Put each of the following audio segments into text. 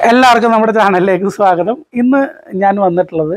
എല്ലാവർക്കും നമ്മുടെ ചാനലിലേക്ക് സ്വാഗതം ഇന്ന് ഞാൻ വന്നിട്ടുള്ളത്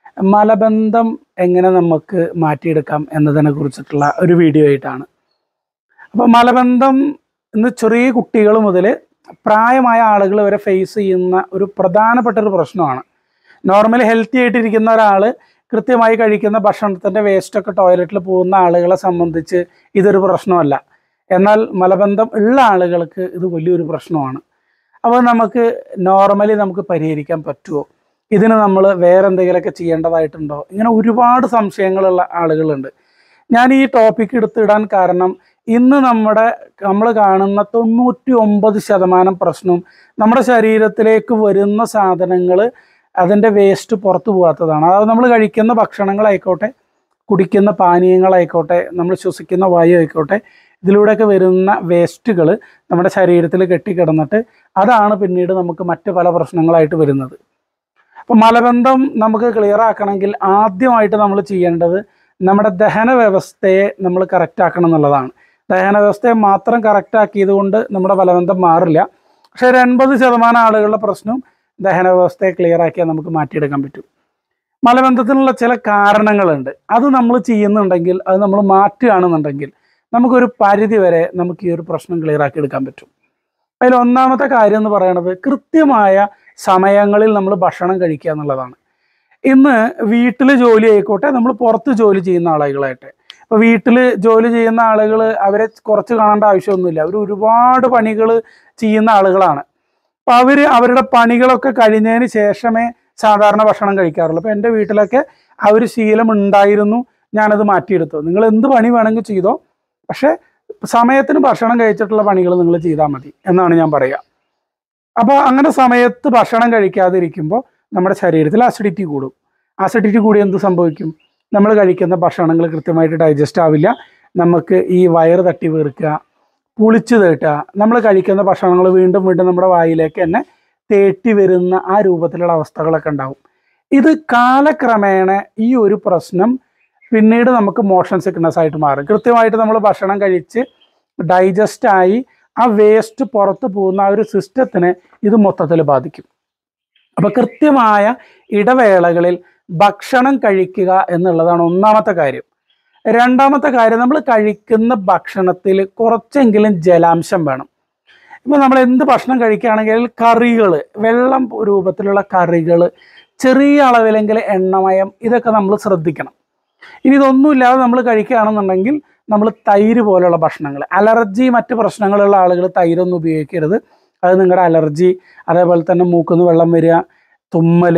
മലബന്ധം എങ്ങനെ നമുക്ക് മാറ്റിയെടുക്കാം എന്നതിനെ കുറിച്ചിട്ടുള്ള ഒരു വീഡിയോ ആയിട്ടാണ് അപ്പോൾ മലബന്ധം ഇന്ന് ചെറിയ കുട്ടികൾ മുതൽ പ്രായമായ ആളുകൾ വരെ ഫേസ് ചെയ്യുന്ന ഒരു പ്രധാനപ്പെട്ട ഒരു പ്രശ്നമാണ് നോർമലി ഹെൽത്തി ആയിട്ടിരിക്കുന്ന ഒരാൾ കൃത്യമായി കഴിക്കുന്ന ഭക്ഷണത്തിൻ്റെ വേസ്റ്റൊക്കെ ടോയ്ലറ്റിൽ പോകുന്ന ആളുകളെ സംബന്ധിച്ച് ഇതൊരു പ്രശ്നമല്ല എന്നാൽ മലബന്ധം ഉള്ള ആളുകൾക്ക് ഇത് വലിയൊരു പ്രശ്നമാണ് അപ്പോൾ നമുക്ക് നോർമലി നമുക്ക് പരിഹരിക്കാൻ പറ്റുമോ ഇതിന് നമ്മൾ വേറെ എന്തെങ്കിലുമൊക്കെ ചെയ്യേണ്ടതായിട്ടുണ്ടോ ഇങ്ങനെ ഒരുപാട് സംശയങ്ങളുള്ള ആളുകളുണ്ട് ഞാൻ ഈ ടോപ്പിക്ക് എടുത്തിടാൻ കാരണം ഇന്ന് നമ്മുടെ നമ്മൾ കാണുന്ന തൊണ്ണൂറ്റി ഒമ്പത് ശതമാനം പ്രശ്നവും നമ്മുടെ ശരീരത്തിലേക്ക് വരുന്ന സാധനങ്ങൾ അതിൻ്റെ വേസ്റ്റ് പുറത്തു പോകാത്തതാണ് അതായത് നമ്മൾ കഴിക്കുന്ന ഭക്ഷണങ്ങളായിക്കോട്ടെ കുടിക്കുന്ന പാനീയങ്ങളായിക്കോട്ടെ നമ്മൾ ശ്വസിക്കുന്ന വായു ആയിക്കോട്ടെ ഇതിലൂടെയൊക്കെ വരുന്ന വേസ്റ്റുകൾ നമ്മുടെ ശരീരത്തിൽ കെട്ടിക്കിടന്നിട്ട് അതാണ് പിന്നീട് നമുക്ക് മറ്റ് പല പ്രശ്നങ്ങളായിട്ട് വരുന്നത് അപ്പോൾ മലബന്ധം നമുക്ക് ക്ലിയർ ആക്കണമെങ്കിൽ ആദ്യമായിട്ട് നമ്മൾ ചെയ്യേണ്ടത് നമ്മുടെ ദഹന വ്യവസ്ഥയെ നമ്മൾ കറക്റ്റ് ആക്കണം എന്നുള്ളതാണ് ദഹന വ്യവസ്ഥയെ മാത്രം കറക്റ്റ് ആക്കിയത് കൊണ്ട് നമ്മുടെ മലബന്ധം മാറില്ല പക്ഷേ ഒരു എൺപത് ശതമാനം ആളുകളുടെ പ്രശ്നവും ദഹന വ്യവസ്ഥയെ ക്ലിയർ ആക്കിയാൽ നമുക്ക് മാറ്റിയെടുക്കാൻ പറ്റും മലബന്ധത്തിനുള്ള ചില കാരണങ്ങളുണ്ട് അത് നമ്മൾ ചെയ്യുന്നുണ്ടെങ്കിൽ അത് നമ്മൾ മാറ്റുകയാണെന്നുണ്ടെങ്കിൽ നമുക്കൊരു പരിധി വരെ നമുക്ക് ഈ ഒരു പ്രശ്നം ക്ലിയർ ആക്കി എടുക്കാൻ പറ്റും അതിൽ ഒന്നാമത്തെ കാര്യം എന്ന് പറയുന്നത് കൃത്യമായ സമയങ്ങളിൽ നമ്മൾ ഭക്ഷണം കഴിക്കുക എന്നുള്ളതാണ് ഇന്ന് വീട്ടിൽ ജോലി ആയിക്കോട്ടെ നമ്മൾ പുറത്ത് ജോലി ചെയ്യുന്ന ആളുകളായിട്ട് ഇപ്പോൾ വീട്ടിൽ ജോലി ചെയ്യുന്ന ആളുകൾ അവരെ കുറച്ച് കാണേണ്ട ആവശ്യമൊന്നുമില്ല അവർ ഒരുപാട് പണികൾ ചെയ്യുന്ന ആളുകളാണ് അപ്പോൾ അവർ അവരുടെ പണികളൊക്കെ കഴിഞ്ഞതിന് ശേഷമേ സാധാരണ ഭക്ഷണം കഴിക്കാറുള്ളൂ അപ്പോൾ എൻ്റെ വീട്ടിലൊക്കെ ആ ഒരു ശീലം ഉണ്ടായിരുന്നു ഞാനത് മാറ്റിയെടുത്തു നിങ്ങൾ എന്ത് പണി വേണമെങ്കിൽ ചെയ്തോ പക്ഷേ സമയത്തിന് ഭക്ഷണം കഴിച്ചിട്ടുള്ള പണികൾ നിങ്ങൾ ചെയ്താൽ മതി എന്നാണ് ഞാൻ പറയുക അപ്പോൾ അങ്ങനെ സമയത്ത് ഭക്ഷണം കഴിക്കാതിരിക്കുമ്പോൾ നമ്മുടെ ശരീരത്തിൽ അസിഡിറ്റി കൂടും അസിഡിറ്റി കൂടി എന്ത് സംഭവിക്കും നമ്മൾ കഴിക്കുന്ന ഭക്ഷണങ്ങൾ കൃത്യമായിട്ട് ഡൈജസ്റ്റ് ആവില്ല നമുക്ക് ഈ വയറ് തട്ടി വീർക്കുക പുളിച്ചു തേട്ടുക നമ്മൾ കഴിക്കുന്ന ഭക്ഷണങ്ങൾ വീണ്ടും വീണ്ടും നമ്മുടെ വായിലേക്ക് തന്നെ തേട്ടി വരുന്ന ആ രൂപത്തിലുള്ള അവസ്ഥകളൊക്കെ ഉണ്ടാവും ഇത് കാലക്രമേണ ഈ ഒരു പ്രശ്നം പിന്നീട് നമുക്ക് മോഷൻ സിക്നസ് ആയിട്ട് മാറും കൃത്യമായിട്ട് നമ്മൾ ഭക്ഷണം കഴിച്ച് ഡൈജസ്റ്റ് ആയി ആ വേസ്റ്റ് പുറത്ത് പോകുന്ന ആ ഒരു സിസ്റ്റത്തിനെ ഇത് മൊത്തത്തിൽ ബാധിക്കും അപ്പോൾ കൃത്യമായ ഇടവേളകളിൽ ഭക്ഷണം കഴിക്കുക എന്നുള്ളതാണ് ഒന്നാമത്തെ കാര്യം രണ്ടാമത്തെ കാര്യം നമ്മൾ കഴിക്കുന്ന ഭക്ഷണത്തിൽ കുറച്ചെങ്കിലും ജലാംശം വേണം ഇപ്പോൾ നമ്മൾ എന്ത് ഭക്ഷണം കഴിക്കുകയാണെങ്കിൽ കറികൾ വെള്ളം രൂപത്തിലുള്ള കറികൾ ചെറിയ അളവിലെങ്കിൽ എണ്ണമയം ഇതൊക്കെ നമ്മൾ ശ്രദ്ധിക്കണം ഇനി ഇതൊന്നുമില്ലാതെ നമ്മൾ കഴിക്കുകയാണെന്നുണ്ടെങ്കിൽ നമ്മൾ തൈര് പോലെയുള്ള ഭക്ഷണങ്ങൾ അലർജി മറ്റ് പ്രശ്നങ്ങളുള്ള ആളുകൾ തൈരൊന്നും ഉപയോഗിക്കരുത് അത് നിങ്ങളുടെ അലർജി അതേപോലെ തന്നെ മൂക്കുന്ന് വെള്ളം വരിക തുമ്മൽ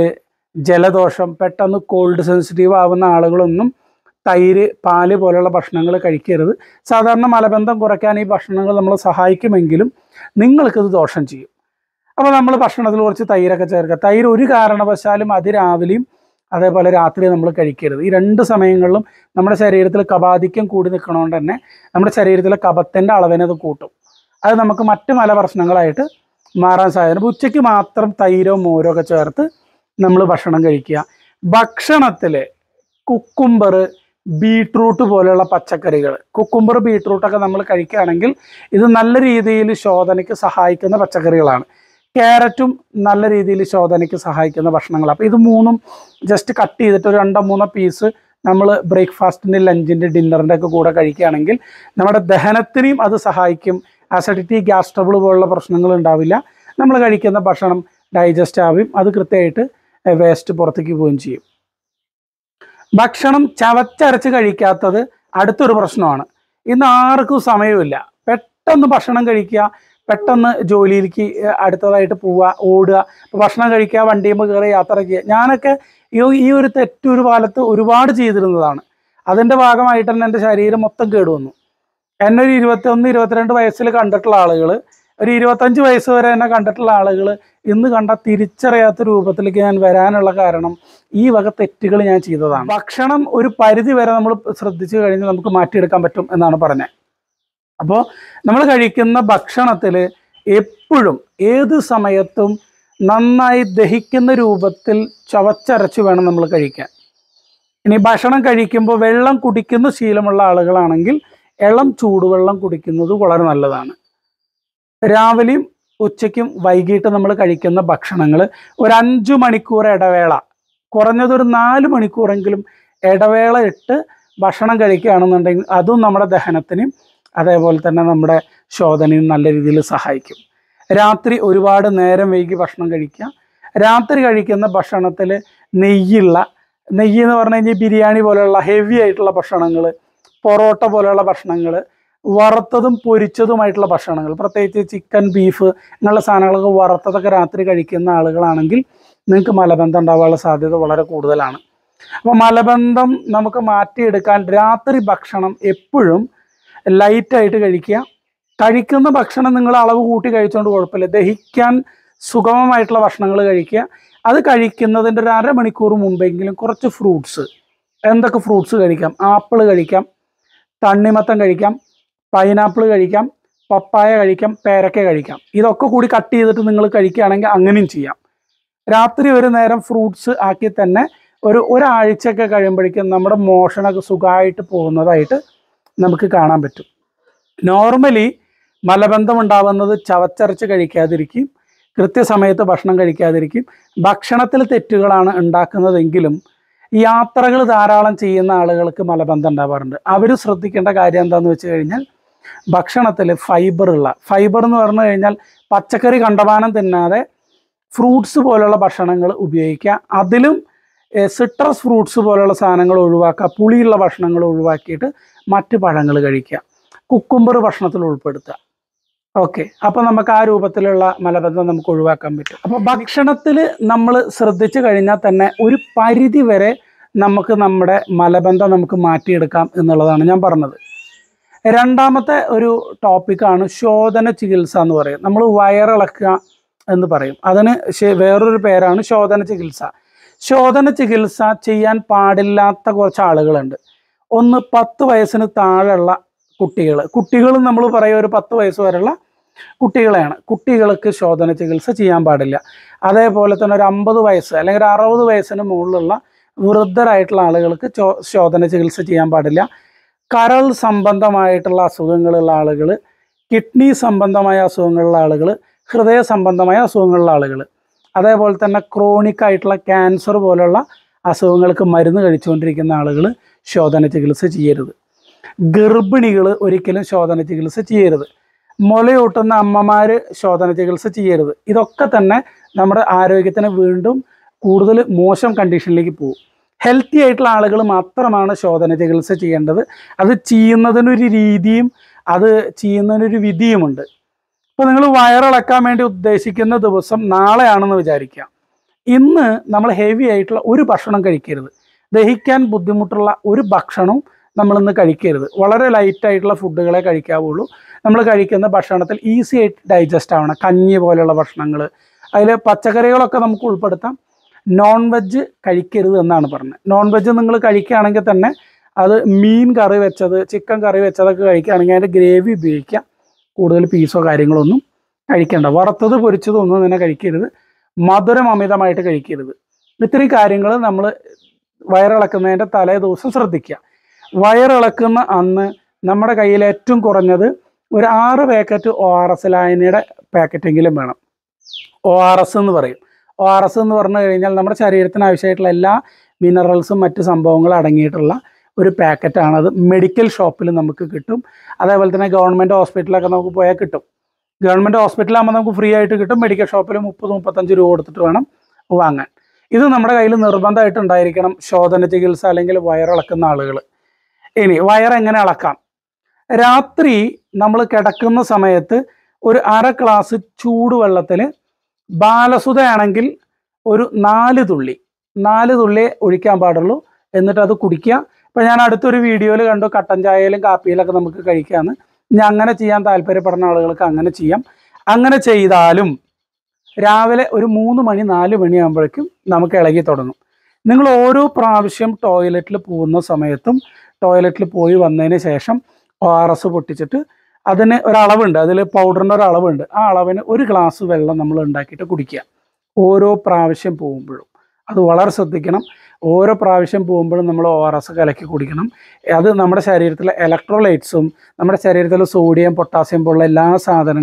ജലദോഷം പെട്ടെന്ന് കോൾഡ് സെൻസിറ്റീവ് ആവുന്ന ആളുകളൊന്നും തൈര് പാല് പോലെയുള്ള ഭക്ഷണങ്ങൾ കഴിക്കരുത് സാധാരണ മലബന്ധം കുറയ്ക്കാൻ ഈ ഭക്ഷണങ്ങൾ നമ്മളെ സഹായിക്കുമെങ്കിലും നിങ്ങൾക്കിത് ദോഷം ചെയ്യും അപ്പോൾ നമ്മൾ ഭക്ഷണത്തിൽ കുറച്ച് തൈരൊക്കെ ചേർക്കുക തൈര് ഒരു കാരണവശാലും അതിരാവിലെയും അതേപോലെ രാത്രി നമ്മൾ കഴിക്കരുത് ഈ രണ്ട് സമയങ്ങളിലും നമ്മുടെ ശരീരത്തിൽ കപാധിക്യം കൂടി നിൽക്കണോണ്ട് തന്നെ നമ്മുടെ ശരീരത്തിലെ കപത്തിൻ്റെ അളവിനെ അത് കൂട്ടും അത് നമുക്ക് മറ്റ് പല പ്രശ്നങ്ങളായിട്ട് മാറാൻ സാധ്യത അപ്പോൾ ഉച്ചയ്ക്ക് മാത്രം തൈരോ മോരോ ഒക്കെ ചേർത്ത് നമ്മൾ ഭക്ഷണം കഴിക്കുക ഭക്ഷണത്തിൽ കുക്കുംബർ ബീട്രൂട്ട് പോലെയുള്ള പച്ചക്കറികൾ കുക്കുംബർ ബീട്രൂട്ടൊക്കെ നമ്മൾ കഴിക്കുകയാണെങ്കിൽ ഇത് നല്ല രീതിയിൽ ശോധനയ്ക്ക് സഹായിക്കുന്ന പച്ചക്കറികളാണ് ക്യാരറ്റും നല്ല രീതിയിൽ ശോധനയ്ക്ക് സഹായിക്കുന്ന ഭക്ഷണങ്ങൾ അപ്പോൾ ഇത് മൂന്നും ജസ്റ്റ് കട്ട് ചെയ്തിട്ട് ഒരു രണ്ടോ മൂന്നോ പീസ് നമ്മൾ ബ്രേക്ക്ഫാസ്റ്റിൻ്റെ ലഞ്ചിൻ്റെ ഡിന്നറിൻ്റെ ഒക്കെ കൂടെ കഴിക്കുകയാണെങ്കിൽ നമ്മുടെ ദഹനത്തിനെയും അത് സഹായിക്കും അസിഡിറ്റി ഗ്യാസ് ട്രബിൾ പോലുള്ള പ്രശ്നങ്ങൾ ഉണ്ടാവില്ല നമ്മൾ കഴിക്കുന്ന ഭക്ഷണം ഡൈജസ്റ്റ് ആവും അത് കൃത്യമായിട്ട് വേസ്റ്റ് പുറത്തേക്ക് പോവുകയും ചെയ്യും ഭക്ഷണം ചവച്ചരച്ച് കഴിക്കാത്തത് അടുത്തൊരു പ്രശ്നമാണ് ഇന്ന് ആർക്കും സമയമില്ല പെട്ടെന്ന് ഭക്ഷണം കഴിക്കുക പെട്ടെന്ന് ജോലിയിലേക്ക് ഏഹ്, അടുത്തതായിട്ട് പോവുക ഓടുക ഇപ്പൊ ഭക്ഷണം കഴിക്കുക വണ്ടിയുമ്പോൾ കയറി യാത്ര ചെയ്യുക ഞാനൊക്കെ ഈ ഈ ഒരു തെറ്റ് ഒരു കാലത്ത് ഒരുപാട് ചെയ്തിരുന്നതാണ് അതിൻ്റെ ഭാഗമായിട്ട് തന്നെ എൻ്റെ ശരീരം മൊത്തം കേടുവന്നു എന്നെ ഒരു ഇരുപത്തിയൊന്ന് ഇരുപത്തിരണ്ട് വയസ്സിൽ കണ്ടിട്ടുള്ള ആളുകൾ ഒരു ഇരുപത്തഞ്ച് വയസ്സ് വരെ എന്നെ കണ്ടിട്ടുള്ള ആളുകൾ ഇന്ന് കണ്ട തിരിച്ചറിയാത്ത രൂപത്തിലേക്ക് ഞാൻ വരാനുള്ള കാരണം ഈ വക തെറ്റുകൾ ഞാൻ ചെയ്തതാണ് ഭക്ഷണം ഒരു പരിധി വരെ നമ്മൾ ശ്രദ്ധിച്ചു കഴിഞ്ഞാൽ നമുക്ക് മാറ്റിയെടുക്കാൻ പറ്റും എന്നാണ് പറഞ്ഞത് അപ്പോൾ നമ്മൾ കഴിക്കുന്ന ഭക്ഷണത്തിൽ എപ്പോഴും ഏത് സമയത്തും നന്നായി ദഹിക്കുന്ന രൂപത്തിൽ ചവച്ചരച്ച് വേണം നമ്മൾ കഴിക്കാൻ ഇനി ഭക്ഷണം കഴിക്കുമ്പോൾ വെള്ളം കുടിക്കുന്ന ശീലമുള്ള ആളുകളാണെങ്കിൽ ഇളം ചൂടുവെള്ളം കുടിക്കുന്നത് വളരെ നല്ലതാണ് രാവിലെയും ഉച്ചയ്ക്കും വൈകിട്ട് നമ്മൾ കഴിക്കുന്ന ഭക്ഷണങ്ങൾ ഒരു അഞ്ചു മണിക്കൂർ ഇടവേള കുറഞ്ഞതൊരു നാല് മണിക്കൂറെങ്കിലും ഇടവേള ഇട്ട് ഭക്ഷണം കഴിക്കുകയാണെന്നുണ്ടെങ്കിൽ അതും നമ്മുടെ ദഹനത്തിനും അതേപോലെ തന്നെ നമ്മുടെ ശോധനയും നല്ല രീതിയിൽ സഹായിക്കും രാത്രി ഒരുപാട് നേരം വൈകി ഭക്ഷണം കഴിക്കുക രാത്രി കഴിക്കുന്ന ഭക്ഷണത്തിൽ നെയ്യുള്ള നെയ്യ് എന്ന് പറഞ്ഞു കഴിഞ്ഞാൽ ബിരിയാണി പോലെയുള്ള ഹെവി ആയിട്ടുള്ള ഭക്ഷണങ്ങൾ പൊറോട്ട പോലെയുള്ള ഭക്ഷണങ്ങൾ വറുത്തതും പൊരിച്ചതുമായിട്ടുള്ള ഭക്ഷണങ്ങൾ പ്രത്യേകിച്ച് ചിക്കൻ ബീഫ് ഇങ്ങനെയുള്ള സാധനങ്ങളൊക്കെ വറുത്തതൊക്കെ രാത്രി കഴിക്കുന്ന ആളുകളാണെങ്കിൽ നിങ്ങൾക്ക് മലബന്ധം ഉണ്ടാവാനുള്ള സാധ്യത വളരെ കൂടുതലാണ് അപ്പോൾ മലബന്ധം നമുക്ക് മാറ്റിയെടുക്കാൻ രാത്രി ഭക്ഷണം എപ്പോഴും ലൈറ്റായിട്ട് കഴിക്കുക കഴിക്കുന്ന ഭക്ഷണം നിങ്ങൾ അളവ് കൂട്ടി കഴിച്ചുകൊണ്ട് കുഴപ്പമില്ല ദഹിക്കാൻ സുഗമമായിട്ടുള്ള ഭക്ഷണങ്ങൾ കഴിക്കുക അത് കഴിക്കുന്നതിൻ്റെ ഒരു അരമണിക്കൂർ മുമ്പെങ്കിലും കുറച്ച് ഫ്രൂട്ട്സ് എന്തൊക്കെ ഫ്രൂട്ട്സ് കഴിക്കാം ആപ്പിൾ കഴിക്കാം തണ്ണിമത്തം കഴിക്കാം പൈനാപ്പിൾ കഴിക്കാം പപ്പായ കഴിക്കാം പേരക്ക കഴിക്കാം ഇതൊക്കെ കൂടി കട്ട് ചെയ്തിട്ട് നിങ്ങൾ കഴിക്കുകയാണെങ്കിൽ അങ്ങനെയും ചെയ്യാം രാത്രി ഒരു നേരം ഫ്രൂട്ട്സ് ആക്കി തന്നെ ഒരു ഒരാഴ്ചയൊക്കെ കഴിയുമ്പോഴേക്കും നമ്മുടെ മോഷണമൊക്കെ സുഖമായിട്ട് പോകുന്നതായിട്ട് നമുക്ക് കാണാൻ പറ്റും നോർമലി മലബന്ധം ഉണ്ടാവുന്നത് ചവച്ചരച്ച് കഴിക്കാതിരിക്കും കൃത്യസമയത്ത് ഭക്ഷണം കഴിക്കാതിരിക്കും ഭക്ഷണത്തിൽ തെറ്റുകളാണ് ഉണ്ടാക്കുന്നതെങ്കിലും യാത്രകൾ ധാരാളം ചെയ്യുന്ന ആളുകൾക്ക് മലബന്ധം ഉണ്ടാവാറുണ്ട് അവർ ശ്രദ്ധിക്കേണ്ട കാര്യം എന്താണെന്ന് വെച്ച് കഴിഞ്ഞാൽ ഭക്ഷണത്തിൽ ഫൈബറുള്ള ഫൈബർ എന്ന് പറഞ്ഞു കഴിഞ്ഞാൽ പച്ചക്കറി കണ്ടമാനം തിന്നാതെ ഫ്രൂട്ട്സ് പോലുള്ള ഭക്ഷണങ്ങൾ ഉപയോഗിക്കുക അതിലും സിട്രസ് ഫ്രൂട്ട്സ് പോലുള്ള സാധനങ്ങൾ ഒഴിവാക്കുക പുളിയുള്ള ഭക്ഷണങ്ങൾ ഒഴിവാക്കിയിട്ട് മറ്റ് പഴങ്ങൾ കഴിക്കുക കുക്കുംബർ ഭക്ഷണത്തിൽ ഉൾപ്പെടുത്തുക ഓക്കെ അപ്പോൾ നമുക്ക് ആ രൂപത്തിലുള്ള മലബന്ധം നമുക്ക് ഒഴിവാക്കാൻ പറ്റും അപ്പോൾ ഭക്ഷണത്തിൽ നമ്മൾ ശ്രദ്ധിച്ചു കഴിഞ്ഞാൽ തന്നെ ഒരു പരിധി വരെ നമുക്ക് നമ്മുടെ മലബന്ധം നമുക്ക് മാറ്റിയെടുക്കാം എന്നുള്ളതാണ് ഞാൻ പറഞ്ഞത് രണ്ടാമത്തെ ഒരു ടോപ്പിക്കാണ് ശോധന ചികിത്സ എന്ന് പറയും നമ്മൾ വയറിളക്കുക എന്ന് പറയും അതിന് ശേ- വേറൊരു പേരാണ് ശോധന ചികിത്സ ശോധന ചികിത്സ ചെയ്യാൻ പാടില്ലാത്ത കുറച്ച് ആളുകളുണ്ട് ഒന്ന് പത്ത് വയസ്സിന് താഴെയുള്ള കുട്ടികൾ കുട്ടികളും നമ്മൾ പറയുക ഒരു പത്ത് വയസ്സ് വരെയുള്ള കുട്ടികളെയാണ് കുട്ടികൾക്ക് ശോധന ചികിത്സ ചെയ്യാൻ പാടില്ല അതേപോലെ തന്നെ ഒരു അമ്പത് വയസ്സ് അല്ലെങ്കിൽ ഒരു അറുപത് വയസ്സിന് മുകളിലുള്ള വൃദ്ധരായിട്ടുള്ള ആളുകൾക്ക് ചോ- ശോധന ചികിത്സ ചെയ്യാൻ പാടില്ല കരൾ സംബന്ധമായിട്ടുള്ള അസുഖങ്ങളുള്ള ആളുകൾ കിഡ്നി സംബന്ധമായ അസുഖങ്ങളുള്ള ആളുകൾ ഹൃദയ സംബന്ധമായ അസുഖങ്ങളുള്ള ആളുകൾ അതേപോലെ തന്നെ ക്രോണിക് ആയിട്ടുള്ള ക്യാൻസർ പോലുള്ള അസുഖങ്ങൾക്ക് മരുന്ന് കഴിച്ചുകൊണ്ടിരിക്കുന്ന ആളുകൾ ശോധന ചികിത്സ ചെയ്യരുത് ഗർഭിണികൾ ഒരിക്കലും ശോധന ചികിത്സ ചെയ്യരുത് മുലയൂട്ടുന്ന അമ്മമാർ ശോധന ചികിത്സ ചെയ്യരുത് ഇതൊക്കെ തന്നെ നമ്മുടെ ആരോഗ്യത്തിന് വീണ്ടും കൂടുതൽ മോശം കണ്ടീഷനിലേക്ക് പോകും ഹെൽത്തി ആയിട്ടുള്ള ആളുകൾ മാത്രമാണ് ശോധന ചികിത്സ ചെയ്യേണ്ടത് അത് ചെയ്യുന്നതിനൊരു രീതിയും അത് ചെയ്യുന്നതിനൊരു വിധിയുമുണ്ട് ഇപ്പോൾ നിങ്ങൾ വയറിളക്കാൻ വേണ്ടി ഉദ്ദേശിക്കുന്ന ദിവസം നാളെയാണെന്ന് വിചാരിക്കുക ഇന്ന് നമ്മൾ ഹെവി ആയിട്ടുള്ള ഒരു ഭക്ഷണം കഴിക്കരുത് ദഹിക്കാൻ ബുദ്ധിമുട്ടുള്ള ഒരു ഭക്ഷണവും നമ്മളിന്ന് കഴിക്കരുത് വളരെ ലൈറ്റ് ആയിട്ടുള്ള ഫുഡുകളെ കഴിക്കാവുള്ളൂ നമ്മൾ കഴിക്കുന്ന ഭക്ഷണത്തിൽ ഈസി ആയിട്ട് ഡൈജസ്റ്റ് ആവണം കഞ്ഞി പോലെയുള്ള ഭക്ഷണങ്ങൾ അതിൽ പച്ചക്കറികളൊക്കെ നമുക്ക് ഉൾപ്പെടുത്താം നോൺ വെജ് കഴിക്കരുത് എന്നാണ് പറഞ്ഞത് നോൺ വെജ് നിങ്ങൾ കഴിക്കുകയാണെങ്കിൽ തന്നെ അത് മീൻ കറി വെച്ചത് ചിക്കൻ കറി വെച്ചതൊക്കെ കഴിക്കുകയാണെങ്കിൽ അതിൻ്റെ ഗ്രേവി ഉപയോഗിക്കുക കൂടുതൽ പീസോ കാര്യങ്ങളൊന്നും കഴിക്കേണ്ട വറുത്തത് പൊരിച്ചതും ഒന്നും തന്നെ കഴിക്കരുത് മധുരം അമിതമായിട്ട് കഴിക്കരുത് ഇത്രയും കാര്യങ്ങൾ നമ്മൾ വയറിളക്കുന്നതിൻ്റെ തലേ ദിവസം ശ്രദ്ധിക്കുക വയറിളക്കുന്ന അന്ന് നമ്മുടെ കയ്യിൽ ഏറ്റവും കുറഞ്ഞത് ഒരു ആറ് പാക്കറ്റ് ഒ ആർ എസ് ലായനിയുടെ പാക്കറ്റെങ്കിലും വേണം ഒ ആർ എസ് എന്ന് പറയും ഒ ആർ എസ് എന്ന് പറഞ്ഞു കഴിഞ്ഞാൽ നമ്മുടെ ശരീരത്തിന് ആവശ്യമായിട്ടുള്ള എല്ലാ മിനറൽസും മറ്റ് സംഭവങ്ങളും അടങ്ങിയിട്ടുള്ള ഒരു പാക്കറ്റാണ് അത് മെഡിക്കൽ ഷോപ്പിൽ നമുക്ക് കിട്ടും അതേപോലെ തന്നെ ഗവൺമെൻറ് ഹോസ്പിറ്റലൊക്കെ നമുക്ക് പോയാൽ കിട്ടും ഗവൺമെൻറ് ഹോസ്പിറ്റലാകുമ്പോൾ നമുക്ക് ഫ്രീ ആയിട്ട് കിട്ടും മെഡിക്കൽ ഷോപ്പിൽ മുപ്പത് മുപ്പത്തഞ്ച് രൂപ കൊടുത്തിട്ട് വേണം വാങ്ങാൻ ഇത് നമ്മുടെ കയ്യിൽ നിർബന്ധമായിട്ട് ഉണ്ടായിരിക്കണം ശോധന ചികിത്സ അല്ലെങ്കിൽ വയറിളക്കുന്ന ആളുകൾ ഇനി വയറെങ്ങനെ ഇളക്കാം രാത്രി നമ്മൾ കിടക്കുന്ന സമയത്ത് ഒരു അര ഗ്ലാസ് ചൂടുവെള്ളത്തിൽ ബാലസുതയാണെങ്കിൽ ഒരു നാല് തുള്ളി നാല് തുള്ളിയെ ഒഴിക്കാൻ പാടുള്ളൂ എന്നിട്ട് അത് കുടിക്കുക ഇപ്പം ഞാൻ അടുത്തൊരു വീഡിയോയിൽ കണ്ടു കട്ടൻ ചായയിലും കാപ്പിയിലൊക്കെ നമുക്ക് കഴിക്കാമെന്ന് ഇനി അങ്ങനെ ചെയ്യാൻ താല്പര്യപ്പെടുന്ന ആളുകൾക്ക് അങ്ങനെ ചെയ്യാം അങ്ങനെ ചെയ്താലും രാവിലെ ഒരു മൂന്ന് മണി നാല് മണിയാകുമ്പോഴേക്കും നമുക്ക് ഇളകി തുടങ്ങും നിങ്ങൾ ഓരോ പ്രാവശ്യം ടോയ്ലറ്റിൽ പോകുന്ന സമയത്തും ടോയ്ലറ്റിൽ പോയി വന്നതിന് ശേഷം ഒ ആർ എസ് പൊട്ടിച്ചിട്ട് അതിന് ഒരളവുണ്ട് അതിൽ പൗഡറിൻ്റെ ഒരു അളവുണ്ട് ആ അളവിന് ഒരു ഗ്ലാസ് വെള്ളം നമ്മൾ ഉണ്ടാക്കിയിട്ട് കുടിക്കുക ഓരോ പ്രാവശ്യം പോകുമ്പോഴും അത് വളരെ ശ്രദ്ധിക്കണം ഓരോ പ്രാവശ്യം പോകുമ്പോഴും നമ്മൾ ഒ ആർ എസ് കലക്കി കുടിക്കണം അത് നമ്മുടെ ശരീരത്തിലെ ഇലക്ട്രോലൈറ്റ്സും നമ്മുടെ ശരീരത്തിലെ സോഡിയം പൊട്ടാസ്യം പോലുള്ള എല്ലാ സാധനങ്ങളും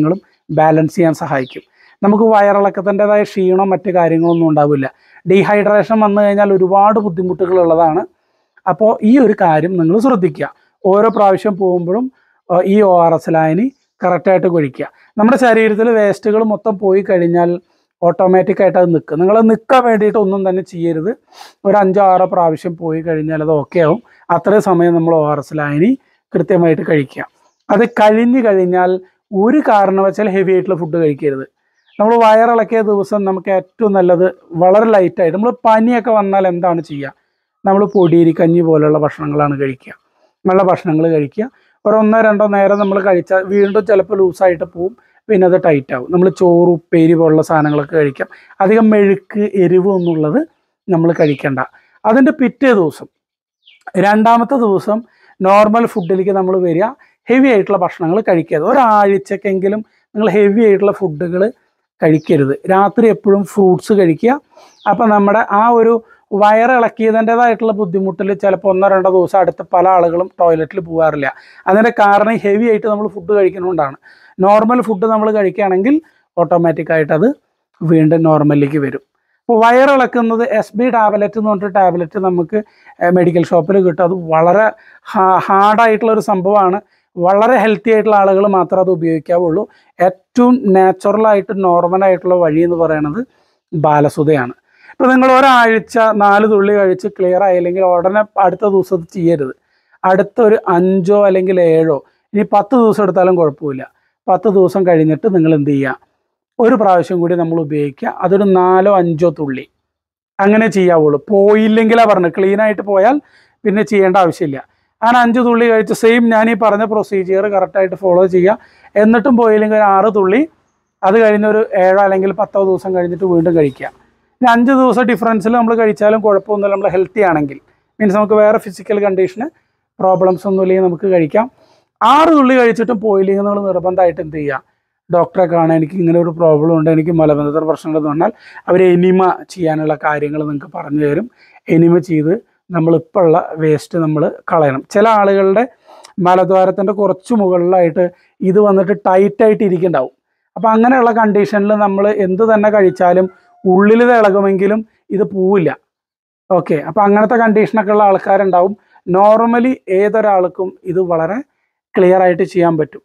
ബാലൻസ് ചെയ്യാൻ സഹായിക്കും നമുക്ക് വയറിളക്കത്തിൻ്റെതായ ക്ഷീണം മറ്റ് കാര്യങ്ങളൊന്നും ഉണ്ടാവില്ല ഡീഹൈഡ്രേഷൻ വന്നു കഴിഞ്ഞാൽ ഒരുപാട് ബുദ്ധിമുട്ടുകളുള്ളതാണ് അപ്പോൾ ഈ ഒരു കാര്യം നിങ്ങൾ ശ്രദ്ധിക്കുക ഓരോ പ്രാവശ്യം പോകുമ്പോഴും ആ, ഈ ഒ ആർ എസ് ലായനി കറക്റ്റായിട്ട് കുഴിക്കുക നമ്മുടെ ശരീരത്തിൽ വേസ്റ്റുകൾ മൊത്തം പോയി കഴിഞ്ഞാൽ ഓട്ടോമാറ്റിക്കായിട്ട് അത് നിൽക്കും നിങ്ങൾ നിൽക്കാൻ വേണ്ടിയിട്ട് ഒന്നും തന്നെ ചെയ്യരുത് ഒരു അഞ്ചോ ആറോ പ്രാവശ്യം പോയി കഴിഞ്ഞാൽ അത് ഓക്കെ ആവും അത്രയും സമയം നമ്മൾ ഒ ആർ എസ് ലായനി കൃത്യമായിട്ട് കഴിക്കുക അത് കഴിഞ്ഞ് കഴിഞ്ഞാൽ ഒരു കാരണവശാൽ ഹെവി ആയിട്ടുള്ള ഫുഡ് കഴിക്കരുത് നമ്മൾ വയറിളക്കിയ ദിവസം നമുക്ക് ഏറ്റവും നല്ലത് വളരെ ലൈറ്റായിട്ട് നമ്മൾ പനിയൊക്കെ വന്നാൽ എന്താണ് ചെയ്യുക നമ്മൾ പൊടിയരി കഞ്ഞി പോലുള്ള ഭക്ഷണങ്ങളാണ് കഴിക്കുക നല്ല ഭക്ഷണങ്ങൾ കഴിക്കുക ഒരു ഒന്നോ രണ്ടോ നേരം നമ്മൾ കഴിച്ചാൽ വീണ്ടും ചിലപ്പോൾ ലൂസായിട്ട് പോവും പിന്നെ അത് ടൈറ്റ് ആവും നമ്മൾ ചോറ് ഉപ്പേരി പോലുള്ള സാധനങ്ങളൊക്കെ കഴിക്കാം അധികം മെഴുക്ക് എരിവ് ഒന്നുള്ളത് നമ്മൾ കഴിക്കണ്ട അതിൻ്റെ പിറ്റേ ദിവസം രണ്ടാമത്തെ ദിവസം നോർമൽ ഫുഡിലേക്ക് നമ്മൾ വരിക ഹെവി ആയിട്ടുള്ള ഭക്ഷണങ്ങൾ കഴിക്കരുത് ഒരാഴ്ചക്കെങ്കിലും നിങ്ങൾ ഹെവി ആയിട്ടുള്ള ഫുഡുകൾ കഴിക്കരുത് രാത്രി എപ്പോഴും ഫ്രൂട്ട്സ് കഴിക്കുക അപ്പം നമ്മുടെ ആ ഒരു വയറിളക്കിയതിൻ്റെതായിട്ടുള്ള ബുദ്ധിമുട്ടിൽ ചിലപ്പോൾ ഒന്നോ രണ്ടോ ദിവസം അടുത്ത് പല ആളുകളും ടോയ്ലറ്റിൽ പോകാറില്ല അതിൻ്റെ കാരണം ഹെവി ആയിട്ട് നമ്മൾ ഫുഡ് കഴിക്കുന്നതുകൊണ്ടാണ് നോർമൽ ഫുഡ് നമ്മൾ കഴിക്കുകയാണെങ്കിൽ ഓട്ടോമാറ്റിക്കായിട്ട് അത് വീണ്ടും നോർമലിലേക്ക് വരും അപ്പോൾ വയറിളക്കുന്നത് എസ് ബി ടാബ്ലറ്റ് എന്ന് പറഞ്ഞിട്ട് ടാബ്ലറ്റ് നമുക്ക് മെഡിക്കൽ ഷോപ്പിൽ കിട്ടും അത് വളരെ ഹാർഡായിട്ടുള്ള ഒരു സംഭവമാണ് വളരെ ഹെൽത്തി ആയിട്ടുള്ള ആളുകൾ മാത്രമേ അത് ഉപയോഗിക്കാവുള്ളൂ ഏറ്റവും നാച്ചുറലായിട്ട് നോർമലായിട്ടുള്ള വഴി എന്ന് പറയുന്നത് ബാലസുതയാണ് ഇപ്പോൾ നിങ്ങൾ ഒരാഴ്ച നാല് തുള്ളി കഴിച്ച് ക്ലിയർ ആയില്ലെങ്കിൽ ഉടനെ അടുത്ത ദിവസം അത് ചെയ്യരുത് അടുത്ത ഒരു അഞ്ചോ അല്ലെങ്കിൽ ഏഴോ ഇനി പത്ത് ദിവസം എടുത്താലും കുഴപ്പമില്ല പത്ത് ദിവസം കഴിഞ്ഞിട്ട് നിങ്ങൾ എന്ത് ചെയ്യുക ഒരു പ്രാവശ്യം കൂടി നമ്മൾ ഉപയോഗിക്കുക അതൊരു നാലോ അഞ്ചോ തുള്ളി അങ്ങനെ ചെയ്യാവുള്ളൂ പോയില്ലെങ്കിലാ പറഞ്ഞത് ക്ലീൻ ആയിട്ട് പോയാൽ പിന്നെ ചെയ്യേണ്ട ആവശ്യമില്ല അങ്ങനെ അഞ്ച് തുള്ളി കഴിച്ച് സെയിം ഞാൻ ഈ പറഞ്ഞ പ്രൊസീജിയർ കറക്റ്റായിട്ട് ഫോളോ ചെയ്യുക എന്നിട്ടും പോയില്ലെങ്കിൽ ഒരു ആറ് തുള്ളി അത് കഴിഞ്ഞ് ഒരു ഏഴോ അല്ലെങ്കിൽ പത്തോ ദിവസം കഴിഞ്ഞിട്ട് വീണ്ടും കഴിക്കുക ഇനി അഞ്ച് ദിവസം ഡിഫറൻസിൽ നമ്മൾ കഴിച്ചാലും കുഴപ്പമൊന്നുമില്ല നമ്മൾ ഹെൽത്തി ആണെങ്കിൽ മീൻസ് നമുക്ക് വേറെ ഫിസിക്കൽ കണ്ടീഷന് പ്രോബ്ലംസ് ഒന്നും ഇല്ലെങ്കിൽ നമുക്ക് കഴിക്കാം ആറ് തുള്ളി കഴിച്ചിട്ടും പോയില്ലെങ്കിൽ നമ്മൾ നിർബന്ധമായിട്ട് എന്ത് ചെയ്യുക ഡോക്ടറെ കാണാൻ എനിക്ക് ഇങ്ങനെ ഒരു പ്രോബ്ലം ഉണ്ട് എനിക്ക് മലബന്ധത്തിൽ പ്രശ്നമുണ്ടെന്ന് പറഞ്ഞാൽ അവർ എനിമ ചെയ്യാനുള്ള കാര്യങ്ങൾ നിങ്ങൾക്ക് പറഞ്ഞു തരും എനിമ ചെയ്ത് നമ്മളിപ്പോൾ ഉള്ള വേസ്റ്റ് നമ്മൾ കളയണം ചില ആളുകളുടെ മലദ്വാരത്തിൻ്റെ കുറച്ച് മുകളിലായിട്ട് ഇത് വന്നിട്ട് ടൈറ്റായിട്ട് ഇരിക്കുന്നുണ്ടാവും അപ്പോൾ അങ്ങനെയുള്ള കണ്ടീഷനിൽ നമ്മൾ എന്ത് തന്നെ കഴിച്ചാലും ഉള്ളിൽ ഇത് ഇളകുമെങ്കിലും ഇത് പോവില്ല ഓക്കെ അപ്പോൾ അങ്ങനത്തെ കണ്ടീഷനൊക്കെ ഉള്ള ആൾക്കാരുണ്ടാവും നോർമലി ഏതൊരാൾക്കും ഇത് വളരെ ക്ലിയർ ആയിട്ട് ചെയ്യാൻ പറ്റും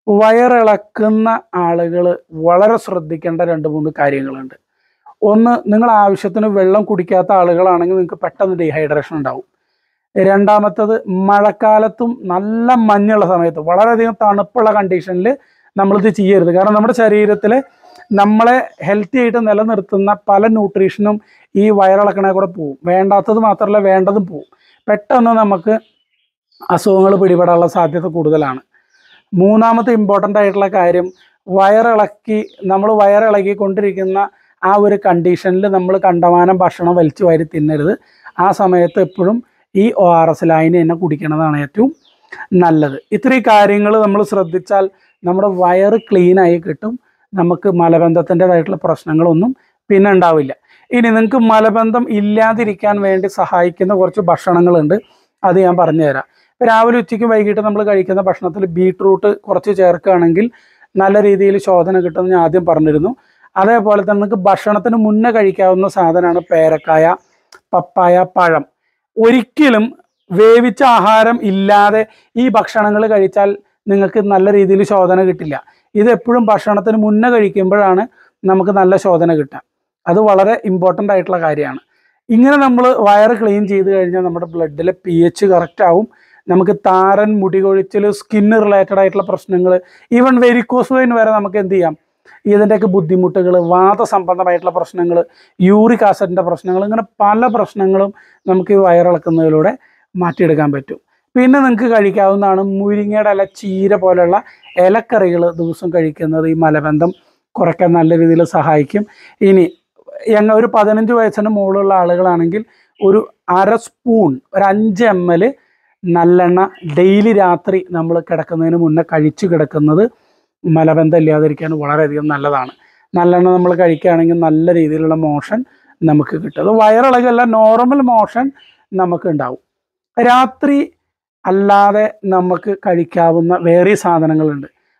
വയറിളക്കുന്ന ആളുകൾ വളരെ ശ്രദ്ധിക്കേണ്ട രണ്ട് മൂന്ന് കാര്യങ്ങളുണ്ട് ഒന്ന് നിങ്ങൾ ആവശ്യത്തിന് വെള്ളം കുടിക്കാത്ത ആളുകളാണെങ്കിൽ നിങ്ങൾക്ക് പെട്ടെന്ന് ഡീഹൈഡ്രേഷൻ ഉണ്ടാവും രണ്ടാമത്തത് മഴക്കാലത്തും നല്ല മഞ്ഞുള്ള സമയത്ത് വളരെയധികം തണുപ്പുള്ള കണ്ടീഷനിൽ നമ്മളിത് ചെയ്യരുത് കാരണം നമ്മുടെ ശരീരത്തിൽ നമ്മളെ ഹെൽത്തി ആയിട്ട് നിലനിർത്തുന്ന പല ന്യൂട്രീഷനും ഈ വയറിളക്കണേ കൂടെ പോവും വേണ്ടാത്തത് മാത്രമല്ല വേണ്ടതും പോവും പെട്ടെന്ന് നമുക്ക് അസുഖങ്ങൾ പിടിപെടാനുള്ള സാധ്യത കൂടുതലാണ് മൂന്നാമത്തെ ഇമ്പോർട്ടൻ്റ് ആയിട്ടുള്ള കാര്യം വയറിളക്കി നമ്മൾ വയറിളക്കി കൊണ്ടിരിക്കുന്ന ആ ഒരു കണ്ടീഷനിൽ നമ്മൾ കണ്ടമാനം ഭക്ഷണം വലിച്ചു വാരി തിന്നരുത് ആ സമയത്ത് എപ്പോഴും ഈ ഒ ആർ എസ് ലൈന് തന്നെ കുടിക്കുന്നതാണ് ഏറ്റവും നല്ലത് ഇത്രയും കാര്യങ്ങൾ നമ്മൾ ശ്രദ്ധിച്ചാൽ നമ്മുടെ വയറ് ക്ലീനായി കിട്ടും നമുക്ക് മലബന്ധത്തിൻ്റെതായിട്ടുള്ള പ്രശ്നങ്ങളൊന്നും പിന്നെ ഉണ്ടാവില്ല ഇനി നിങ്ങൾക്ക് മലബന്ധം ഇല്ലാതിരിക്കാൻ വേണ്ടി സഹായിക്കുന്ന കുറച്ച് ഭക്ഷണങ്ങളുണ്ട് അത് ഞാൻ പറഞ്ഞുതരാം ഇപ്പൊ രാവിലെ ഉച്ചയ്ക്കും വൈകിട്ട് നമ്മൾ കഴിക്കുന്ന ഭക്ഷണത്തിൽ ബീട്രൂട്ട് കുറച്ച് ചേർക്കുകയാണെങ്കിൽ നല്ല രീതിയിൽ ശോധന കിട്ടുമെന്ന് ഞാൻ ആദ്യം പറഞ്ഞിരുന്നു അതേപോലെ തന്നെ നിങ്ങൾക്ക് ഭക്ഷണത്തിന് മുന്നേ കഴിക്കാവുന്ന സാധനമാണ് പേരക്കായ പപ്പായ പഴം ഒരിക്കലും വേവിച്ച ആഹാരം ഇല്ലാതെ ഈ ഭക്ഷണങ്ങൾ കഴിച്ചാൽ നിങ്ങൾക്ക് നല്ല രീതിയിൽ ശോധന കിട്ടില്ല ഇത് എപ്പോഴും ഭക്ഷണത്തിന് മുന്നേ കഴിക്കുമ്പോഴാണ് നമുക്ക് നല്ല ശോധന കിട്ടുക അത് വളരെ ഇമ്പോർട്ടൻ്റ് ആയിട്ടുള്ള കാര്യമാണ് ഇങ്ങനെ നമ്മൾ വയറ് ക്ലീൻ ചെയ്ത് കഴിഞ്ഞാൽ നമ്മുടെ ബ്ലഡിലെ പി എച്ച് കറക്റ്റ് ആവും നമുക്ക് താരൻ മുടി കൊഴിച്ചിൽ സ്കിന്ന് റിലേറ്റഡ് ആയിട്ടുള്ള പ്രശ്നങ്ങൾ ഈവൻ വെരിക്കോസ് വെയിൻ വരെ നമുക്ക് എന്ത് ചെയ്യാം ഇതിൻ്റെയൊക്കെ ബുദ്ധിമുട്ടുകൾ വാദസംബന്ധമായിട്ടുള്ള പ്രശ്നങ്ങൾ യൂറിക് ആസിഡിൻ്റെ പ്രശ്നങ്ങൾ ഇങ്ങനെ പല പ്രശ്നങ്ങളും നമുക്ക് ഈ വയറിളക്കുന്നതിലൂടെ മാറ്റിയെടുക്കാൻ പറ്റും പിന്നെ നിങ്ങൾക്ക് കഴിക്കാവുന്നതാണ് മുരിങ്ങയുടെ ഇല ചീര പോലെയുള്ള ഇലക്കറികൾ ദിവസം കഴിക്കുന്നത് ഈ മലബന്ധം കുറയ്ക്കാൻ നല്ല രീതിയിൽ സഹായിക്കും ഇനി ഞങ്ങൾ ഒരു പതിനഞ്ച് വയസ്സിന് മുകളിലുള്ള ആളുകളാണെങ്കിൽ ഒരു അര സ്പൂൺ ഒരു അഞ്ച് എം എൽ നല്ലെണ്ണ ഡെയിലി രാത്രി നമ്മൾ കിടക്കുന്നതിന് മുന്നേ കഴിച്ചു കിടക്കുന്നത് മലബന്ധം ഇല്ലാതിരിക്കാൻ വളരെയധികം നല്ലതാണ് നല്ലെണ്ണ നമ്മൾ കഴിക്കുകയാണെങ്കിൽ നല്ല രീതിയിലുള്ള മോഷൻ നമുക്ക് കിട്ടും അത് വയറിളകല്ല നോർമൽ മോഷൻ നമുക്ക് ഉണ്ടാവും രാത്രി അല്ലാതെ നമുക്ക് കഴിക്കാവുന്ന വേറെ സാധനങ്ങളുണ്ട്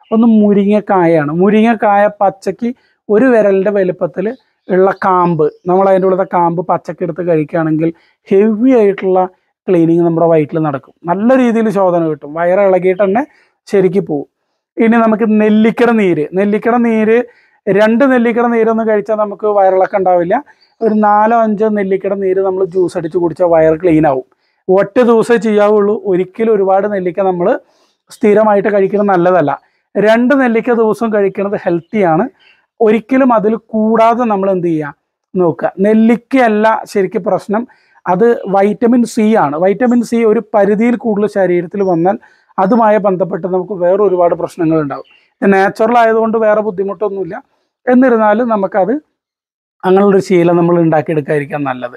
ഒന്ന് മുരിങ്ങക്കായാണ് മുരിങ്ങക്കായ പച്ചയ്ക്ക് ഒരു വിരലിൻ്റെ വലുപ്പത്തിൽ ഉള്ള കാമ്പ് നമ്മൾ അതിൻ്റെ ഉള്ളത്തെ കാമ്പ് പച്ചക്ക് എടുത്ത് കഴിക്കുകയാണെങ്കിൽ ഹെവി ആയിട്ടുള്ള ക്ലീനിങ് നമ്മുടെ വയറ്റിൽ നടക്കും നല്ല രീതിയിൽ ശോധന കിട്ടും വയറ് ഇളകിയിട്ട് തന്നെ ശരിക്ക് പോവും ഇനി നമുക്ക് നെല്ലിക്കട നീര് നെല്ലിക്കട നീര് രണ്ട് നെല്ലിക്കട നീരൊന്നും കഴിച്ചാൽ നമുക്ക് വയറിളക്കം ഉണ്ടാവില്ല ഒരു നാലോ അഞ്ചോ നെല്ലിക്കട നീര് നമ്മൾ ജ്യൂസ് അടിച്ച് കുടിച്ചാൽ വയർ ക്ലീൻ ആവും ഒറ്റ ദിവസമേ ചെയ്യാവുള്ളൂ ഒരിക്കലും ഒരുപാട് നെല്ലിക്ക നമ്മൾ സ്ഥിരമായിട്ട് കഴിക്കുന്നത് നല്ലതല്ല രണ്ട് നെല്ലിക്ക ദിവസം കഴിക്കുന്നത് ഹെൽത്തിയാണ് ഒരിക്കലും അതിൽ കൂടാതെ നമ്മൾ എന്ത് ചെയ്യുക നോക്കുക നെല്ലിക്കയല്ല ശരിക്കും പ്രശ്നം അത് വൈറ്റമിൻ സി ആണ് വൈറ്റമിൻ സി ഒരു പരിധിയിൽ കൂടുതൽ ശരീരത്തിൽ വന്നാൽ അതുമായി ബന്ധപ്പെട്ട് നമുക്ക് വേറെ ഒരുപാട് പ്രശ്നങ്ങൾ ഉണ്ടാവും നാച്ചുറൽ ആയതുകൊണ്ട് വേറെ ബുദ്ധിമുട്ടൊന്നുമില്ല എന്നിരുന്നാലും നമുക്കത് അങ്ങനെയുള്ളൊരു ശീലം നമ്മൾ ഉണ്ടാക്കിയെടുക്കാതിരിക്കാൻ നല്ലത്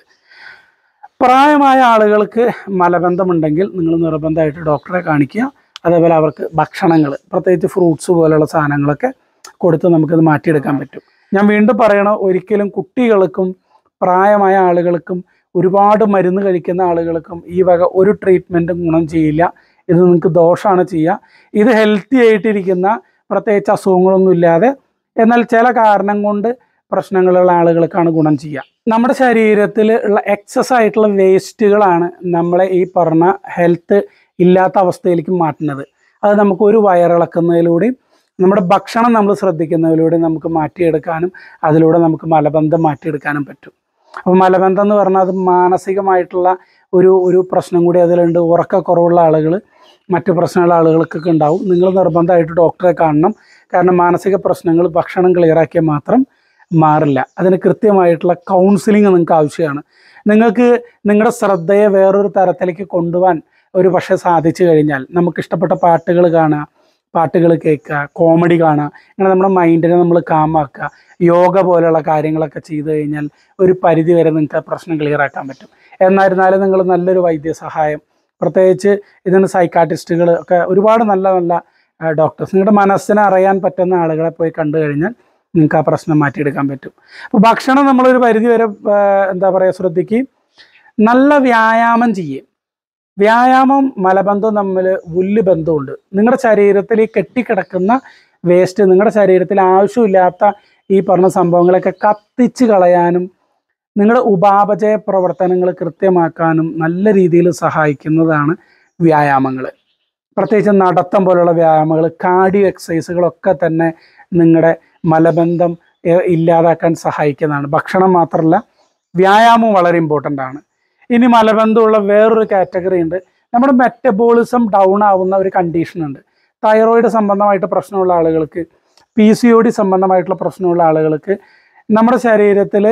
പ്രായമായ ആളുകൾക്ക് മലബന്ധമുണ്ടെങ്കിൽ നിങ്ങൾ നിർബന്ധമായിട്ട് ഡോക്ടറെ കാണിക്കുക അതേപോലെ അവർക്ക് ഭക്ഷണങ്ങൾ പ്രത്യേകിച്ച് ഫ്രൂട്ട്സ് പോലെയുള്ള സാധനങ്ങളൊക്കെ കൊടുത്ത് നമുക്കത് മാറ്റിയെടുക്കാൻ പറ്റും ഞാൻ വീണ്ടും പറയണം ഒരിക്കലും കുട്ടികൾക്കും പ്രായമായ ആളുകൾക്കും ഒരുപാട് മരുന്ന് കഴിക്കുന്ന ആളുകൾക്കും ഈ വക ഒരു ട്രീറ്റ്മെൻറ്റും ഗുണം ചെയ്യില്ല ഇത് നിങ്ങൾക്ക് ദോഷമാണ് ചെയ്യുക ഇത് ഹെൽത്തി ആയിട്ടിരിക്കുന്ന പ്രത്യേകിച്ച് അസുഖങ്ങളൊന്നും ഇല്ലാതെ എന്നാൽ ചില കാരണം കൊണ്ട് പ്രശ്നങ്ങളുള്ള ആളുകൾക്കാണ് ഗുണം ചെയ്യുക നമ്മുടെ ശരീരത്തിൽ ഉള്ള എക്സസ് ആയിട്ടുള്ള വേസ്റ്റുകളാണ് നമ്മളെ ഈ പറഞ്ഞ ഹെൽത്ത് ഇല്ലാത്ത അവസ്ഥയിലേക്ക് മാറ്റുന്നത് അത് നമുക്ക് ഒരു വയറിളക്കുന്നതിലൂടെയും നമ്മുടെ ഭക്ഷണം നമ്മൾ ശ്രദ്ധിക്കുന്നതിലൂടെ നമുക്ക് മാറ്റിയെടുക്കാനും അതിലൂടെ നമുക്ക് മലബന്ധം മാറ്റിയെടുക്കാനും പറ്റും അപ്പോൾ മലബന്ധം എന്ന് പറഞ്ഞാൽ അത് മാനസികമായിട്ടുള്ള ഒരു ഒരു പ്രശ്നം കൂടി അതിലുണ്ട് ഉറക്കക്കുറവുള്ള ആളുകൾ മറ്റു പ്രശ്നമുള്ള ആളുകൾക്കൊക്കെ ഉണ്ടാവും നിങ്ങൾ നിർബന്ധമായിട്ട് ഡോക്ടറെ കാണണം കാരണം മാനസിക പ്രശ്നങ്ങൾ ഭക്ഷണം ക്ലിയറാക്കിയാൽ മാത്രം മാറില്ല അതിന് കൃത്യമായിട്ടുള്ള കൗൺസിലിംഗ് നിങ്ങൾക്ക് ആവശ്യമാണ് നിങ്ങൾക്ക് നിങ്ങളുടെ ശ്രദ്ധയെ വേറൊരു തരത്തിലേക്ക് കൊണ്ടുപോകാൻ ഒരു പക്ഷേ സാധിച്ചു കഴിഞ്ഞാൽ നമുക്ക് ഇഷ്ടപ്പെട്ട പാട്ടുകൾ കാണുക പാട്ടുകൾ കേൾക്കുക കോമഡി കാണുക ഇങ്ങനെ നമ്മുടെ മൈൻഡിനെ നമ്മൾ കാമാക്കുക യോഗ പോലെയുള്ള കാര്യങ്ങളൊക്കെ ചെയ്തു കഴിഞ്ഞാൽ ഒരു പരിധി വരെ നിങ്ങൾക്ക് ആ പ്രശ്നം ക്ലിയർ ആക്കാൻ പറ്റും എന്നായിരുന്നാലും നിങ്ങൾ നല്ലൊരു വൈദ്യസഹായം പ്രത്യേകിച്ച് ഇതിന് സൈക്കാട്രിസ്റ്റുകൾ ഒക്കെ ഒരുപാട് നല്ല നല്ല ഡോക്ടേഴ്സ് നിങ്ങളുടെ മനസ്സിനെ അറിയാൻ പറ്റുന്ന ആളുകളെ പോയി കണ്ടു കഴിഞ്ഞാൽ നിങ്ങൾക്ക് ആ പ്രശ്നം മാറ്റിയെടുക്കാൻ പറ്റും അപ്പോൾ ഭക്ഷണം നമ്മളൊരു പരിധി വരെ ആ, എന്താ പറയുക ശ്രദ്ധിക്കുകയും നല്ല വ്യായാമം ചെയ്യും വ്യായാമം മലബന്ധവും തമ്മിൽ വലിയ ബന്ധമുണ്ട് നിങ്ങളുടെ ശരീരത്തിൽ ഈ കെട്ടിക്കിടക്കുന്ന വേസ്റ്റ് നിങ്ങളുടെ ശരീരത്തിൽ ആവശ്യമില്ലാത്ത ഈ പറഞ്ഞ സംഭവങ്ങളൊക്കെ കത്തിച്ച് കളയാനും നിങ്ങളുടെ ഉപാപചയ പ്രവർത്തനങ്ങൾ കൃത്യമാക്കാനും നല്ല രീതിയിൽ സഹായിക്കുന്നതാണ് വ്യായാമങ്ങൾ പ്രത്യേകിച്ച് നടത്തം പോലുള്ള വ്യായാമങ്ങൾ കാർഡിയോ എക്സസൈസുകളൊക്കെ തന്നെ നിങ്ങളുടെ മലബന്ധം ഏ- ഇല്ലാതാക്കാൻ സഹായിക്കുന്നതാണ് ഭക്ഷണം മാത്രമല്ല വ്യായാമം വളരെ ഇമ്പോർട്ടൻ്റ് ആണ് ഇനി മലബന്ധമുള്ള വേറൊരു കാറ്റഗറി ഉണ്ട് നമ്മുടെ മെറ്റബോളിസം ഡൗൺ ആവുന്ന ഒരു കണ്ടീഷൻ ഉണ്ട് തൈറോയിഡ് സംബന്ധമായിട്ട് പ്രശ്നമുള്ള ആളുകൾക്ക് പി സി ഒ ഡി സംബന്ധമായിട്ടുള്ള പ്രശ്നമുള്ള ആളുകൾക്ക് നമ്മുടെ ശരീരത്തിൽ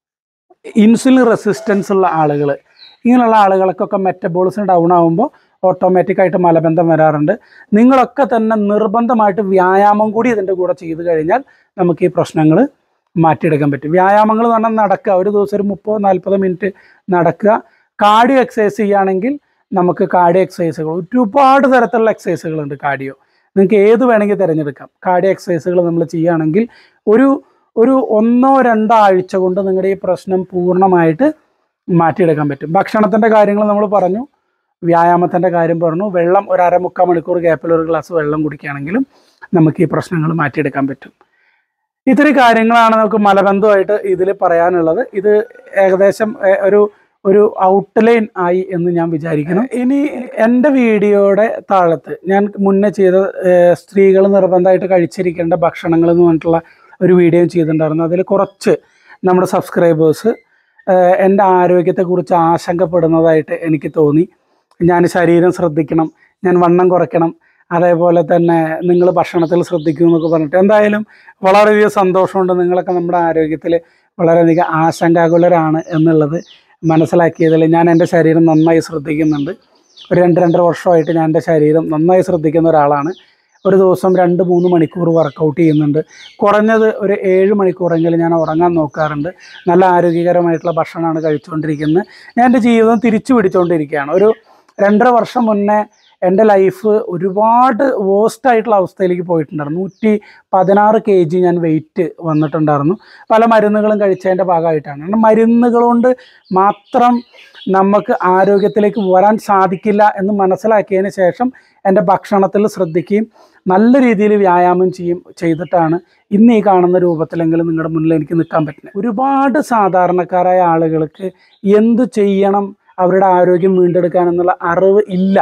ഇൻസുലിൻ റെസിസ്റ്റൻസ് ഉള്ള ആളുകൾ ഇങ്ങനെയുള്ള ആളുകൾക്കൊക്കെ മെറ്റബോളിസം ഡൗൺ ആകുമ്പോൾ ഓട്ടോമാറ്റിക്കായിട്ട് മലബന്ധം വരാറുണ്ട് നിങ്ങളൊക്കെ തന്നെ നിർബന്ധമായിട്ട് വ്യായാമം കൂടി ഇതിൻ്റെ കൂടെ ചെയ്തു കഴിഞ്ഞാൽ നമുക്ക് ഈ പ്രശ്നങ്ങൾ മാറ്റിയെടുക്കാൻ പറ്റും വ്യായാമങ്ങൾ എന്ന് പറഞ്ഞാൽ നടക്കുക ഒരു ദിവസം ഒരു മുപ്പത് നാൽപ്പത് മിനിറ്റ് നടക്കുക കാർഡിയോ എക്സസൈസ് ചെയ്യുകയാണെങ്കിൽ നമുക്ക് കാർഡിയോ എക്സസൈസുകൾ ഒരുപാട് തരത്തിലുള്ള എക്സസൈസുകളുണ്ട് കാർഡിയോ നിങ്ങൾക്ക് ഏത് വേണമെങ്കിൽ തിരഞ്ഞെടുക്കാം കാർഡിയോ എക്സസൈസുകൾ നമ്മൾ ചെയ്യുകയാണെങ്കിൽ ഒരു ഒരു ഒന്നോ രണ്ടോ ആഴ്ച കൊണ്ട് നിങ്ങളുടെ ഈ പ്രശ്നം പൂർണ്ണമായിട്ട് മാറ്റിയെടുക്കാൻ പറ്റും ഭക്ഷണത്തിൻ്റെ കാര്യങ്ങൾ നമ്മൾ പറഞ്ഞു വ്യായാമത്തിൻ്റെ കാര്യം പറഞ്ഞു വെള്ളം ഒരു അര മുക്കാൽ മണിക്കൂർ ഗ്യാപ്പിൽ ഒരു ഗ്ലാസ് വെള്ളം കുടിക്കുകയാണെങ്കിലും നമുക്ക് ഈ പ്രശ്നങ്ങൾ മാറ്റിയെടുക്കാൻ പറ്റും ഇത്തിരി കാര്യങ്ങളാണ് നമുക്ക് മലബന്ധമായിട്ട് ഇതിൽ പറയാനുള്ളത് ഇത് ഏകദേശം ഏ, ഒരു ഒരു ഔട്ട്ലൈൻ ആയി എന്ന് ഞാൻ വിചാരിക്കുന്നു ഇനി എൻ്റെ വീഡിയോയുടെ താഴത്ത് ഞാൻ മുന്നേ ചെയ്ത സ്ത്രീകൾ നിർബന്ധമായിട്ട് കഴിച്ചിരിക്കേണ്ട ഭക്ഷണങ്ങൾ എന്ന് പറഞ്ഞിട്ടുള്ള ഒരു വീഡിയോ ചെയ്തിട്ടുണ്ടായിരുന്നു അതിൽ കുറച്ച് നമ്മുടെ സബ്സ്ക്രൈബേഴ്സ് എൻ്റെ ആരോഗ്യത്തെക്കുറിച്ച് ആശങ്കപ്പെടുന്നതായിട്ട് എനിക്ക് തോന്നി ഞാൻ ശരീരം ശ്രദ്ധിക്കണം ഞാൻ വണ്ണം കുറയ്ക്കണം അതേപോലെ തന്നെ നിങ്ങൾ ഭക്ഷണത്തിൽ ശ്രദ്ധിക്കൂ എന്നൊക്കെ പറഞ്ഞിട്ട് എന്തായാലും വളരെയധികം സന്തോഷമുണ്ട് നിങ്ങളൊക്കെ നമ്മുടെ ആരോഗ്യത്തിൽ വളരെയധികം ആശങ്കാകുലരാണ് എന്നുള്ളത് മനസ്സിലാക്കിയതിൽ ഞാൻ എൻ്റെ ശരീരം നന്നായി ശ്രദ്ധിക്കുന്നുണ്ട് ഒരു രണ്ട് രണ്ടര വർഷമായിട്ട് ഞാൻ എൻ്റെ ശരീരം നന്നായി ശ്രദ്ധിക്കുന്ന ഒരാളാണ് ഒരു ദിവസം രണ്ട് മൂന്ന് മണിക്കൂർ വർക്കൗട്ട് ചെയ്യുന്നുണ്ട് കുറഞ്ഞത് ഒരു ഏഴ് മണിക്കൂറെങ്കിലും ഞാൻ ഉറങ്ങാൻ നോക്കാറുണ്ട് നല്ല ആരോഗ്യകരമായിട്ടുള്ള ഭക്ഷണമാണ് കഴിച്ചുകൊണ്ടിരിക്കുന്നത് ഞാൻ എൻ്റെ ജീവിതം തിരിച്ചു പിടിച്ചുകൊണ്ടിരിക്കുകയാണ് ഒരു രണ്ടര വർഷം മുന്നേ എൻ്റെ ലൈഫ് ഒരുപാട് വേസ്റ്റ് ആയിട്ടുള്ള അവസ്ഥയിലേക്ക് പോയിട്ടുണ്ടായിരുന്നു നൂറ്റി പതിനാറ് കെ ജി ഞാൻ വെയിറ്റ് വന്നിട്ടുണ്ടായിരുന്നു പല മരുന്നുകളും കഴിച്ചതിൻ്റെ ഭാഗമായിട്ടാണ് കാരണം മരുന്നുകൾ കൊണ്ട് മാത്രം നമുക്ക് ആരോഗ്യത്തിലേക്ക് വരാൻ സാധിക്കില്ല എന്ന് മനസ്സിലാക്കിയതിന് ശേഷം എൻ്റെ ഭക്ഷണത്തിൽ ശ്രദ്ധിക്കുകയും നല്ല രീതിയിൽ വ്യായാമം ചെയ്യും ചെയ്തിട്ടാണ് ഇന്ന് ഈ കാണുന്ന രൂപത്തിലെങ്കിലും നിങ്ങളുടെ മുന്നിൽ എനിക്ക് നിൽക്കാൻ പറ്റുന്നത് ഒരുപാട് സാധാരണക്കാരായ ആളുകൾക്ക് എന്ത് ചെയ്യണം അവരുടെ ആരോഗ്യം വീണ്ടെടുക്കാൻ എന്നുള്ള അറിവ് ഇല്ല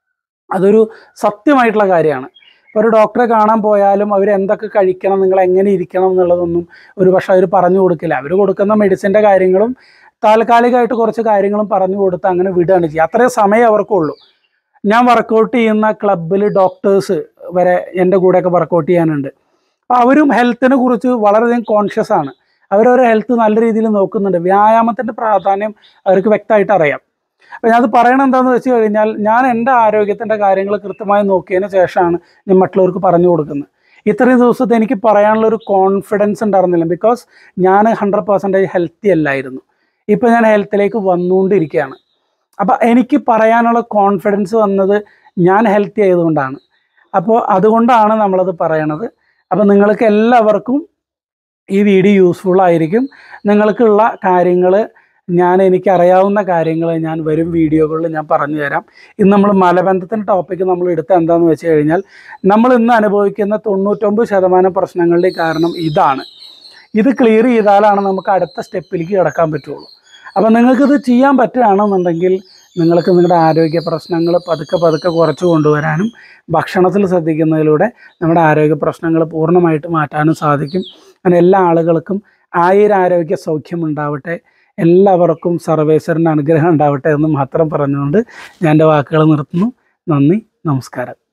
അതൊരു സത്യമായിട്ടുള്ള കാര്യമാണ് ഇപ്പോൾ ഒരു ഡോക്ടറെ കാണാൻ പോയാലും അവർ എന്തൊക്കെ കഴിക്കണം നിങ്ങൾ എങ്ങനെ ഇരിക്കണം എന്നുള്ളതൊന്നും ഒരു പക്ഷേ അവർ പറഞ്ഞു കൊടുക്കില്ല അവർ കൊടുക്കുന്ന മെഡിസിൻ്റെ കാര്യങ്ങളും താൽക്കാലികമായിട്ട് കുറച്ച് കാര്യങ്ങളും പറഞ്ഞു കൊടുത്ത് അങ്ങനെ വിടുകയാണ് ചെയ്യുക അത്രയും സമയം അവർക്കുള്ളൂ ഞാൻ വർക്കൗട്ട് ചെയ്യുന്ന ക്ലബിൽ ഡോക്ടേഴ്സ് വരെ എൻ്റെ കൂടെയൊക്കെ വർക്കൗട്ട് ചെയ്യാനുണ്ട് അപ്പോൾ അവരും ഹെൽത്തിനെ കുറിച്ച് വളരെയധികം കോൺഷ്യസ് ആണ് അവരവരെ ഹെൽത്ത് നല്ല രീതിയിൽ നോക്കുന്നുണ്ട് വ്യായാമത്തിൻ്റെ പ്രാധാന്യം അവർക്ക് വ്യക്തമായിട്ട് അറിയാം അപ്പോൾ ഞാനത് പറയണത് എന്താണെന്ന് വെച്ച് കഴിഞ്ഞാൽ ഞാൻ എൻ്റെ ആരോഗ്യത്തിൻ്റെ കാര്യങ്ങൾ കൃത്യമായി നോക്കിയതിന് ശേഷമാണ് ഞാൻ മറ്റുള്ളവർക്ക് പറഞ്ഞു കൊടുക്കുന്നത് ഇത്രയും ദിവസത്തെ എനിക്ക് പറയാനുള്ള ഒരു കോൺഫിഡൻസ് ഉണ്ടായിരുന്നില്ല ബിക്കോസ് ഞാൻ ഹൺഡ്രഡ് പെർസെൻറ്റേജ് ഹെൽത്തി അല്ലായിരുന്നു ഇപ്പോൾ ഞാൻ ഹെൽത്തിലേക്ക് വന്നുകൊണ്ടിരിക്കുകയാണ് അപ്പോൾ എനിക്ക് പറയാനുള്ള കോൺഫിഡൻസ് വന്നത് ഞാൻ ഹെൽത്തി ആയതുകൊണ്ടാണ് അപ്പോൾ അതുകൊണ്ടാണ് നമ്മളത് പറയണത് അപ്പോൾ നിങ്ങൾക്ക് എല്ലാവർക്കും ഈ വീഡിയോ യൂസ്ഫുൾ ആയിരിക്കും നിങ്ങൾക്കുള്ള കാര്യങ്ങൾ ഞാൻ എനിക്കറിയാവുന്ന കാര്യങ്ങൾ ഞാൻ വരും വീഡിയോകളിൽ ഞാൻ പറഞ്ഞു തരാം ഇന്ന് നമ്മൾ മലബന്ധത്തിൻ്റെ ടോപ്പിക്ക് നമ്മൾ എടുത്ത എന്താണെന്ന് വെച്ച് കഴിഞ്ഞാൽ നമ്മൾ ഇന്ന് അനുഭവിക്കുന്ന തൊണ്ണൂറ്റൊമ്പത് ശതമാനം പ്രശ്നങ്ങളുടെ കാരണം ഇതാണ് ഇത് ക്ലിയർ ചെയ്താലാണ് നമുക്ക് അടുത്ത സ്റ്റെപ്പിലേക്ക് കിടക്കാൻ പറ്റുള്ളൂ അപ്പോൾ നിങ്ങൾക്കിത് ചെയ്യാൻ പറ്റുകയാണെന്നുണ്ടെങ്കിൽ നിങ്ങൾക്ക് നിങ്ങളുടെ ആരോഗ്യ പ്രശ്നങ്ങൾ പതുക്കെ പതുക്കെ കുറച്ച് കൊണ്ടുവരാനും ഭക്ഷണത്തിൽ ശ്രദ്ധിക്കുന്നതിലൂടെ നമ്മുടെ ആരോഗ്യ പ്രശ്നങ്ങൾ പൂർണ്ണമായിട്ട് മാറ്റാനും സാധിക്കും അങ്ങനെ എല്ലാ ആളുകൾക്കും ആയിരം ആരോഗ്യ സൗഖ്യം ഉണ്ടാവട്ടെ എല്ലാവർക്കും സർവേശ്വരൻ്റെ അനുഗ്രഹം ഉണ്ടാവട്ടെ എന്ന് മാത്രം പറഞ്ഞുകൊണ്ട് ഞാൻ എൻ്റെ വാക്കുകൾ നിർത്തുന്നു നന്ദി നമസ്കാരം